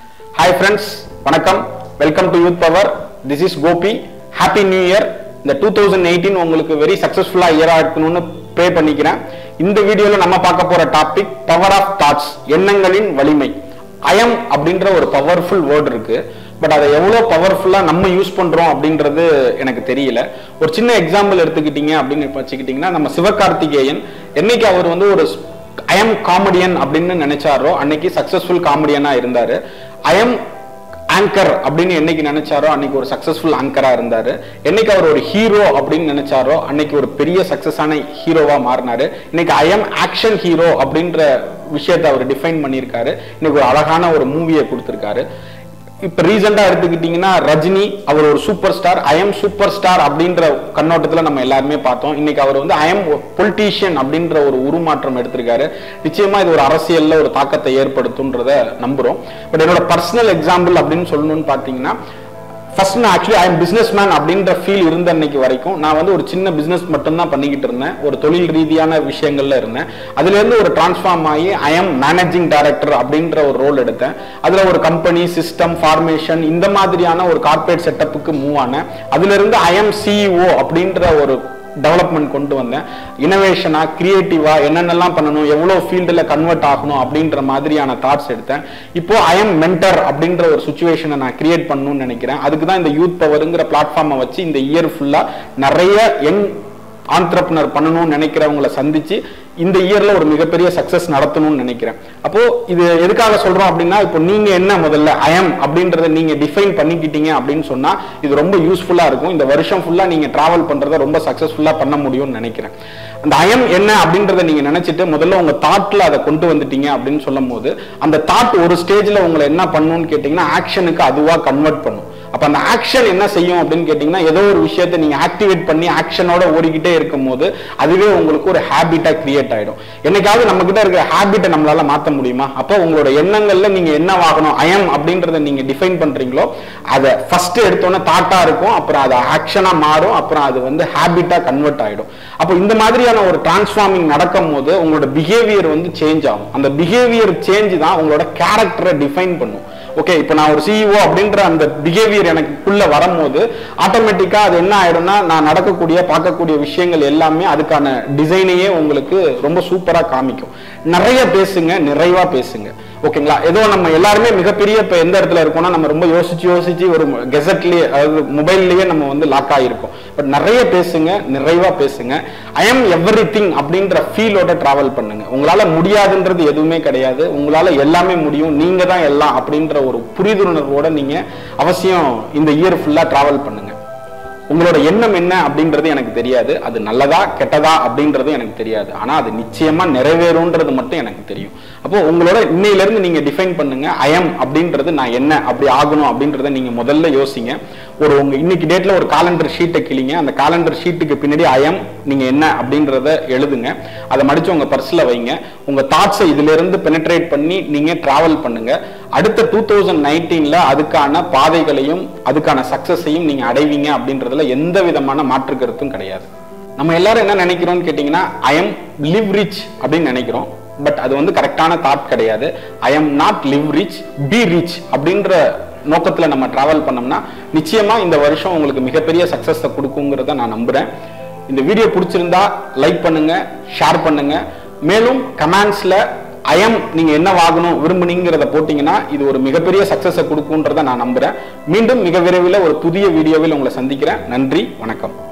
hi friends வணக்கம் welcome to youth power this is Gopi happy new year இந்த two thousand eighteen உங்களுக்கு very சக்ஸஸ்ஃபுல்லா இயராக இருக்கணும்னு ப்ரே பண்ணிக்கிறேன் இந்த வீடியோவில் நம்ம பார்க்க போற டாபிக் பவர் ஆஃப் தாட்ஸ் எண்ணங்களின் வலிமை அயம் அப்படின்ற ஒரு பவர்ஃபுல் வேர்டு இருக்கு பட் அதை எவ்வளோ பவர்ஃபுல்லாக நம்ம யூஸ் பண்ணுறோம் அப்படின்றது எனக்கு தெரியல ஒரு சின்ன எக்ஸாம்பிள் எடுத்துக்கிட்டீங்க அப்படின்னு வச்சுக்கிட்டிங்கன்னா நம்ம சிவகார்த்திகேயன் என்னைக்கு அவர் வந்து ஒரு ஐஎம் காமெடியன் அப்படின்னு நினைச்சாரோ அன்னைக்கு சக்சஸ்ஃபுல் காமெடியனா இருந்தாரு ஐஎம் ஆங்கர் அப்படின்னு என்னைக்கு நினைச்சாரோ அன்னைக்கு ஒரு சக்சஸ்ஃபுல் ஆங்கரா இருந்தாரு என்னைக்கு அவர் ஒரு ஹீரோ அப்படின்னு நினைச்சாரோ அன்னைக்கு ஒரு பெரிய சக்சஸான ஹீரோவா மாறினாரு இன்னைக்கு ஐஎம் ஆக்ஷன் ஹீரோ அப்படின்ற விஷயத்தை அவர் டிஃபைன் பண்ணியிருக்காரு இன்னைக்கு ஒரு அழகான ஒரு மூவியை கொடுத்துருக்காரு இப்ப ரீசெண்டா எடுத்துக்கிட்டீங்கன்னா ரஜினி அவர் ஒரு superstar I'm superstar அப்படின்ற கண்ணோட்டத்துல நம்ம எல்லாருமே பார்த்தோம் இன்னைக்கு அவர் வந்து ஐஎம் பொலிட்டீஷியன் அப்படின்ற ஒரு உருமாற்றம் எடுத்திருக்காரு நிச்சயமா இது ஒரு அரசியல்ல ஒரு தாக்கத்தை ஏற்படுத்தும்ன்றத நம்புறோம் பட் என்னோட பர்சனல் எக்ஸாம்பிள் அப்படின்னு சொல்லணும்னு பாத்தீங்கன்னா ஃபர்ஸ்ட் நான் actually I am businessman அப்படின்ற ஃபீல் இருந்த அன்னைக்கு வரைக்கும் நான் வந்து ஒரு சின்ன பிசினஸ் மட்டும்தான் பண்ணிக்கிட்டு இருந்தேன் ஒரு தொழில் ரீதியான விஷயங்கள்ல இருந்தேன் அதுல இருந்து ஒரு டிரான்ஸ்ஃபார்ம் ஆகி ஐ எம் மேனேஜிங் டைரக்டர் அப்படின்ற ஒரு ரோல் எடுத்தேன் அதுல ஒரு கம்பெனி சிஸ்டம் ஃபார்மேஷன் இந்த மாதிரியான ஒரு கார்பரேட் செட்டப்புக்கு மூவ் ஆனேன் அதுல இருந்து ஐ எம் சிஇஓ அப்படின்ற ஒரு டெவலப்மெண்ட் கொண்டு வந்தேன் இனோவேஷனா கிரியேட்டிவா என்னென்னலாம் பண்ணணும் எவ்வளோ ஃபீல்டில் கன்வெர்ட் ஆகணும் அப்படின்ற மாதிரியான தாட்ஸ் எடுத்தேன் இப்போ ஐ எம் மென்டர் அப்படின்ற ஒரு சுச்சுவேஷனை நான் கிரியேட் பண்ணணும்னு நினைக்கிறேன் அதுக்கு தான் இந்த யூத் பவருங்கிற பிளாட்ஃபார்மை வச்சு இந்த இயர் ஃபுல்லாக நிறைய யங் ஆண்டர்பனர் பண்ணணும்னு நினைக்கிறவங்களை சந்திச்சு இந்த இயர்ல ஒரு மிகப்பெரிய சக்சஸ் நடத்தணும்னு நினைக்கிறேன் அப்போ இது எதுக்காக சொல்றோம் அப்படின்னா இப்போ நீங்க என்ன முதல்ல ஐஎம் அப்படின்றத நீங்க டிஃபைன் பண்ணிக்கிட்டீங்க அப்படின்னு சொன்னா இது ரொம்ப யூஸ்ஃபுல்லா இருக்கும் இந்த வருஷம் ஃபுல்லா நீங்க டிராவல் பண்றத ரொம்ப சக்சஸ்ஃபுல்லா பண்ண முடியும்னு நினைக்கிறேன் அந்த ஐஎம் என்ன அப்படின்றத நீங்க நினைச்சிட்டு முதல்ல உங்க தாட்ல அதை கொண்டு வந்துட்டீங்க அப்படின்னு சொல்லும் போது அந்த தாட் ஒரு ஸ்டேஜ்ல உங்களை என்ன பண்ணும்னு கேட்டீங்கன்னா ஆக்ஷனுக்கு அதுவா கன்வெர்ட் பண்ணும் அப்ப அந்த ஆக்ஷன் என்ன செய்யும் அப்படின்னு கேட்டீங்கன்னா ஏதோ ஒரு விஷயத்தை நீங்க ஆக்டிவேட் பண்ணி ஆக்ஷனோட ஓடிக்கிட்டே இருக்கும் போது அதுவே உங்களுக்கு ஒரு ஹேபிட்டா கிரியேட் ஆயிடும் என்னைக்காவது நம்ம கிட்ட இருக்கிற ஹேபிட்டை நம்மளால மாத்த முடியுமா அப்போ உங்களோட எண்ணங்கள்ல நீங்க என்ன ஆகணும் ஐஎம் அப்படின்றத நீங்க டிஃபைன் பண்றீங்களோ அதை ஃபர்ஸ்ட் எடுத்தோன்னே தாட்டா இருக்கும் அப்புறம் அது ஆக்ஷனா மாறும் அப்புறம் அது வந்து ஹேபிட்டா கன்வெர்ட் ஆயிடும் அப்போ இந்த மாதிரியான ஒரு டிரான்ஸ்ஃபார்மிங் நடக்கும் போது உங்களோட பிஹேவியர் வந்து சேஞ்ச் ஆகும் அந்த பிஹேவியர் சேஞ்ச் தான் உங்களோட கேரக்டரை டிஃபைன் பண்ணும் ஓகே இப்போ நான் ஒரு சிஇஓ அப்படின்ற அந்த பிஹேவியர் எனக்குள்ள வரும்போது ஆட்டோமேட்டிக்கா அது என்ன ஆயிடும்னா நான் நடக்கக்கூடிய பார்க்கக்கூடிய விஷயங்கள் எல்லாமே அதுக்கான டிசைனையே உங்களுக்கு ரொம்ப சூப்பரா காமிக்கும் நிறைய பேசுங்க நிறைவா பேசுங்க ஓகேங்களா ஏதோ நம்ம எல்லாருமே மிகப்பெரிய இப்போ எந்த இடத்துல இருக்கோம்னா நம்ம ரொம்ப யோசிச்சு யோசிச்சு ஒரு கெசட்லயே அதாவது மொபைல்லயே நம்ம வந்து லாக் ஆகிருக்கோம் பட் நிறைய பேசுங்க நிறைவா பேசுங்க ஐ எம் எவ்ரி திங் அப்படின்ற ஃபீலோட டிராவல் பண்ணுங்க உங்களால முடியாதுன்றது எதுவுமே கிடையாது உங்களால எல்லாமே முடியும் நீங்க தான் எல்லாம் அப்படின்ற ஒரு புரிந்துணர்வோட நீங்க அவசியம் இந்த இயர் ஃபுல்லா டிராவல் பண்ணுங்க உங்களோட எண்ணம் என்ன அப்படின்றது எனக்கு தெரியாது அது நல்லதா கெட்டதா அப்படின்றது எனக்கு தெரியாது ஆனா அது நிச்சயமா நிறைவேறும்ன்றது மட்டும் எனக்கு தெரியும் அப்போ உங்களோட இன்னையில இருந்து நீங்க டிஃபைன் பண்ணுங்க ஐஎம் அப்படின்றது நான் என்ன அப்படி ஆகணும் அப்படின்றத நீங்க முதல்ல யோசிங்க ஒரு உங்க இன்னைக்கு டேட்ல ஒரு காலண்டர் ஷீட்டை கிளிங்க அந்த காலண்டர் ஷீட்டுக்கு பின்னாடி ஐஎம் நீங்க என்ன அப்படின்றத எழுதுங்க அதை மடிச்சு உங்க பர்ஸ்ல வைங்க உங்க தாட்ஸை இதுல இருந்து பெனட்ரேட் பண்ணி நீங்க டிராவல் பண்ணுங்க அடுத்த டூ தௌசண்ட் நைன்டீன்ல அதுக்கான பாதைகளையும் அதுக்கான சக்சஸையும் நீங்க அடைவீங்க அப்படின்றதுல எந்த விதமான மாற்று கருத்தும் கிடையாது நம்ம எல்லாரும் என்ன நினைக்கிறோம்னு கேட்டீங்கன்னா ஐ எம் லிவ் ரிச் அப்படின்னு நினைக்கிறோம் பட் அது வந்து கரெக்டான தாட் கிடையாது I am not live rich be rich அப்படின்ற நோக்கத்துல நம்ம டிராவல் பண்ணோம்னா நிச்சயமா இந்த வருஷம் உங்களுக்கு மிகப்பெரிய சக்சஸை கொடுக்குங்கிறத நான் நம்புறேன் இந்த வீடியோ பிடிச்சிருந்தா லைக் பண்ணுங்க ஷேர் பண்ணுங்க மேலும் கமெண்ட்ஸ்ல ஐஎம் நீங்க என்ன வாங்கணும் விரும்புனீங்கிறத போட்டீங்கன்னா இது ஒரு மிகப்பெரிய சக்சஸை கொடுக்குன்றத நான் நம்புறேன் மீண்டும் மிக விரைவில் ஒரு புதிய வீடியோவில் உங்களை சந்திக்கிறேன் நன்றி வணக்கம்